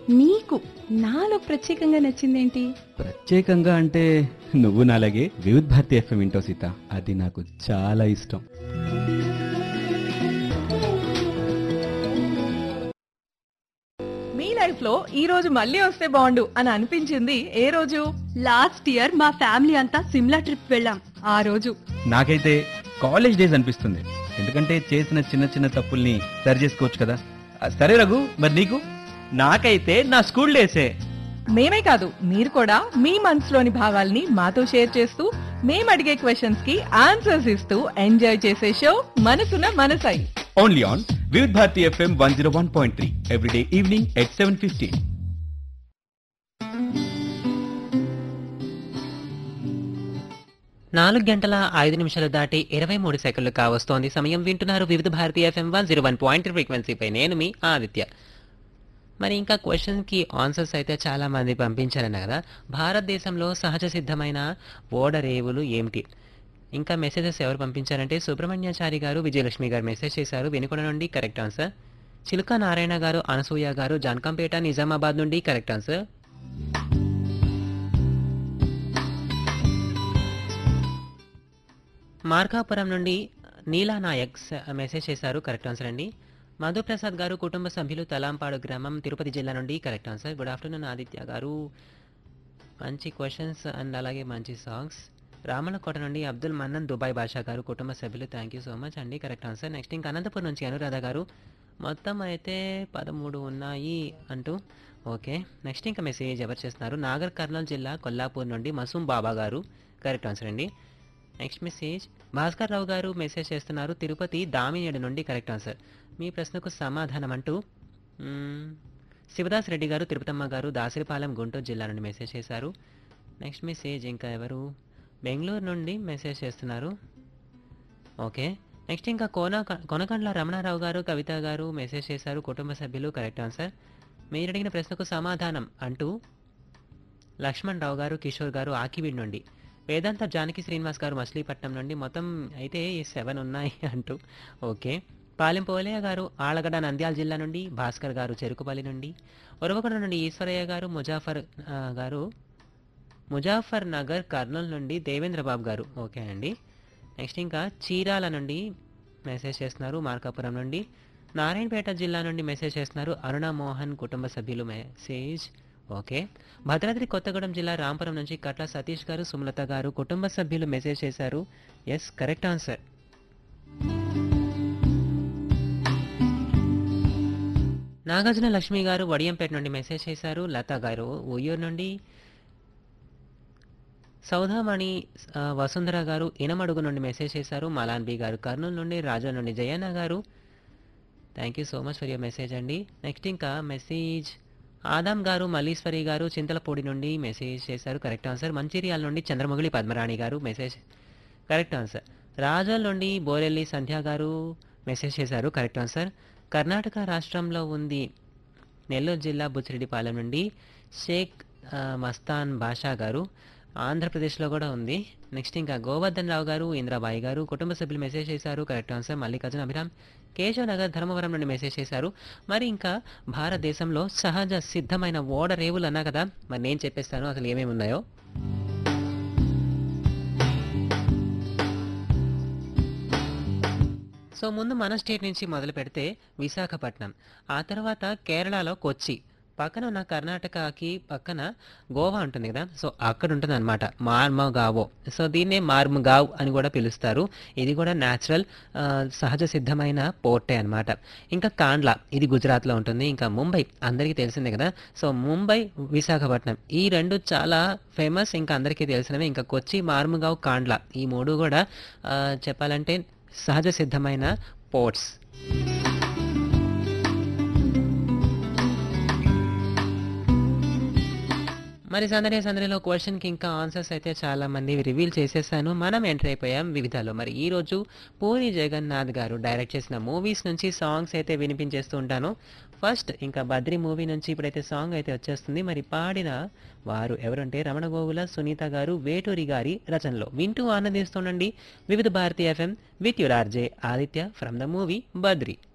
నీకు నాలో ప్రత్యేకంగా నచ్చిందేంటి ప్రత్యేకంగా అంటే నువ్వు నాలాగే వివిధ్ భారతి ఎఫ్ఎం వింటో సీత అది నాకు చాలా ఇష్టం మీ లైఫ్ లో ఈ రోజు మళ్ళీ వస్తే బాగుండు అని అనిపించింది ఏ రోజు లాస్ట్ ఇయర్ మా ఫ్యామిలీ అంతా సిమ్లా ట్రిప్ వెళ్ళాం ఆ రోజు నాకైతే కాలేజ్ డేస్ అనిపిస్తుంది ఎందుకంటే చేసిన చిన్న చిన్న తప్పుల్ని సరి చేసుకోవచ్చు కదా ఆ, సరే రఘు మరి నీకు నాకైతే నా స్కూల్ డేసే మేమే కాదు మీరు కూడా మీ మనసులోని భావాల్ని మాతో షేర్ చేస్తూ మేము అడిగే క్వశ్చన్స్ కి ఆన్సర్స్ ఇస్తూ ఎంజాయ్ చేసే షో మనసున మనసై only on Vividh Bharati FM one zero one point three everyday evening at seven fifteen నాలుగు గంటల ఐదు నిమిషాలు దాటి ఇరవై మూడు సెకండ్లు కావస్తోంది సమయం వింటున్నారు Vividha Bharati FM one zero one point ఫ్రీక్వెన్సీపై నేను మీ ఆదిత్య మరి ఇంకా క్వశ్చన్కి ఆన్సర్స్ అయితే చాలా మంది పంపించారన్న కదా భారతదేశంలో సహజ సిద్ధమైన ఓడరేవులు ఏమిటి ఇంకా మెసేజెస్ ఎవరు పంపించారంటే సుబ్రహ్మణ్యాచారి గారు విజయలక్ష్మి గారు మెసేజ్ చేశారు వెనుకొండ నుండి కరెక్ట్ ఆన్సర్ చిలుక నారాయణ గారు అనసూయ గారు జాన్కంపేట నిజామాబాద్ నుండి కరెక్ట్ ఆన్సర్ మార్కాపురం నుండి నీలా నాయక్ స- మెసేజ్ చేశారు కరెక్ట్ ఆన్సర్ అండి మధుప్రసాద్ గారు కుటుంబ సభ్యులు తలాంపాడు గ్రామం తిరుపతి జిల్లా నుండి correct answer good afternoon Aditya garu మంచి క్వశ్చన్స్ అండ్ అలాగే మంచి సాంగ్స్ రామలకోట నుండి అబ్దుల్ మన్నన్ దుబాయ్ బాషా గారు కుటుంబ సభ్యులు థ్యాంక్ యూ సో మచ్ అండి కరెక్ట్ ఆన్సర్ నెక్స్ట్ ఇంకా అనంతపురం నుంచి అనురాధ గారు మొత్తం అయితే పదమూడు ఉన్నాయి అంటూ ఓకే నెక్స్ట్ ఇంకా మెసేజ్ ఎవరు చేస్తున్నారు నాగర్ కర్నూలు జిల్లా కొల్లాపూర్ నుండి మసూమ్ బాబా గారు కరెక్ట్ ఆన్సర్ అండి next message Bhaskar Rao garu message చేస్తున్నారు తిరుపతి దామినేడు నుండి కరెక్ట్ ఆన్సర్ మీ ప్రశ్నకు సమాధానం అంటూ మ్మ్, శివదాస్ రెడ్డి గారు తిరుపతమ్మ గారు దాసరిపాలెం గుంటూరు జిల్లా నుండి మెసేజ్ చేశారు నెక్స్ట్ మెసేజ్ ఇంకా ఎవరు బెంగళూరు నుండి మెసేజ్ చేస్తున్నారు ఓకే నెక్స్ట్ ఇంకా కోన కొనకండ్ల రమణారావు గారు కవిత గారు మెసేజ్ చేశారు కుటుంబ సభ్యులు కరెక్ట్ ఆన్సర్ మీరు అడిగిన ప్రశ్నకు సమాధానం అంటూ లక్ష్మణ్ రావు గారు కిషోర్ గారు ఆకివీడ్ నుండి వేదాంత జానకి శ్రీనివాస్ గారు మచిలీపట్నం నుండి మొత్తం అయితే ఈ సెవెన్ ఉన్నాయి అంటూ ఓకే పాలెం పోలయ్య గారు ఆలగడ నంద్యాల జిల్లా నుండి భాస్కర్ గారు చెరుకుపల్లి నుండి ఒరవకొండ నుండి ఈశ్వరయ్య గారు ముజాఫర్ ఆ, గారు ముజాఫర్ నగర్ కర్నూలు నుండి దేవేంద్ర బాబు గారు ఓకే అండి నెక్స్ట్ ఇంకా చీరాల నుండి మెసేజ్ చేస్తున్నారు మార్కాపురం నుండి నారాయణపేట జిల్లా నుండి మెసేజ్ చేస్తున్నారు అరుణ మోహన్ కుటుంబ సభ్యులు మెసేజ్ ఓకే భద్రాద్రి కొత్తగూడెం జిల్లా రాంపురం నుంచి కట్ల సతీష్ గారు సుమలత గారు కుటుంబ సభ్యులు మెసేజ్ చేశారు yes correct answer Nagarjuna Lakshmi garu Vadiyampeta నుండి మెసేజ్ చేశారు లత గారు ఉయ్యూరు నుండి సౌధామణి ఆ, వసుంధర గారు ఇనమడుగు నుండి మెసేజ్ చేశారు మలాన్ బి గారు కర్నూలు నుండి రాజా నుండి Jayanna garu thank you so much for your message అండి నెక్స్ట్ ఇంకా మెసేజ్ ఆదాం గారు మల్లీశ్వరి గారు చింతలపూడి నుండి మెసేజ్ చేశారు కరెక్ట్ ఆన్సర్ మంచిర్యాల నుండి చంద్రమొగిలి పద్మరాణి గారు మెసేజ్ కరెక్ట్ ఆన్సర్ రాజోల్ నుండి బోరెల్లి సంధ్య గారు మెసేజ్ చేశారు కరెక్ట్ ఆన్సర్ కర్ణాటక రాష్ట్రంలో ఉంది నెల్లూరు జిల్లా బుచ్చిరెడ్డిపాలెం నుండి షేక్ ఆ, మస్తాన్ బాషా గారు ఆంధ్రప్రదేశ్లో కూడా ఉంది నెక్స్ట్ ఇంకా గోవర్ధన్ రావు గారు ఇంద్రాబాయి గారు కుటుంబ సభ్యులు మెసేజ్ చేశారు కరెక్ట్ ఆన్సర్ మల్లికార్జున అభిరామ్ కేశవ్ నగర్ ధర్మవరం నుండి మెసేజ్ చేశారు మరి ఇంకా భారతదేశంలో సహజ సిద్ధమైన ఓడ రేవులు అన్నా కదా మరి నేను చెప్పేస్తాను అసలు ఏమేమి ఉన్నాయో సో ముందు మన స్టేట్ నుంచి మొదలు పెడితే విశాఖపట్నం ఆ తర్వాత కేరళలో కొచ్చి పక్కన ఉన్న కర్ణాటకకి పక్కన గోవా ఉంటుంది కదా సో అక్కడ ఉంటుంది అనమాట మార్మగావో సో దీన్నే మార్మగావ్ అని కూడా పిలుస్తారు ఇది కూడా న్యాచురల్ సహజ సిద్ధమైన పోర్టే అన్నమాట ఇంకా కాండ్లా ఇది గుజరాత్లో ఉంటుంది ఇంకా ముంబై అందరికీ తెలిసిందే కదా సో ముంబై విశాఖపట్నం ఈ రెండు చాలా ఫేమస్ ఇంకా అందరికీ తెలిసినవి ఇంకా కొచ్చి మార్మగావ్ కాండ్లా ఈ మూడు కూడా ఆ, చెప్పాలంటే సహజ సిద్ధమైన పోర్ట్స్ మరి సందడి సందడిలో క్వశ్చన్కి ఇంకా ఆన్సర్స్ అయితే చాలా మంది రివీల్ చేసేసాను మనం ఎంటర్ అయిపోయాం వివిధాలో మరి ఈ రోజు పూరి జగన్నాథ్ గారు డైరెక్ట్ చేసిన మూవీస్ నుంచి సాంగ్స్ అయితే వినిపించేస్తూ ఉంటాను ఫస్ట్ ఇంకా బద్రి మూవీ నుంచి ఇప్పుడైతే సాంగ్ అయితే వచ్చేస్తుంది మరి పాడిన వారు ఎవరంటే రమణ గోగుల సునీత గారు వేటూరి గారి రచనలో వింటూ ఆనందిస్తుండండి Vividha Bharati FM with your RJ Aditya from the movie Badri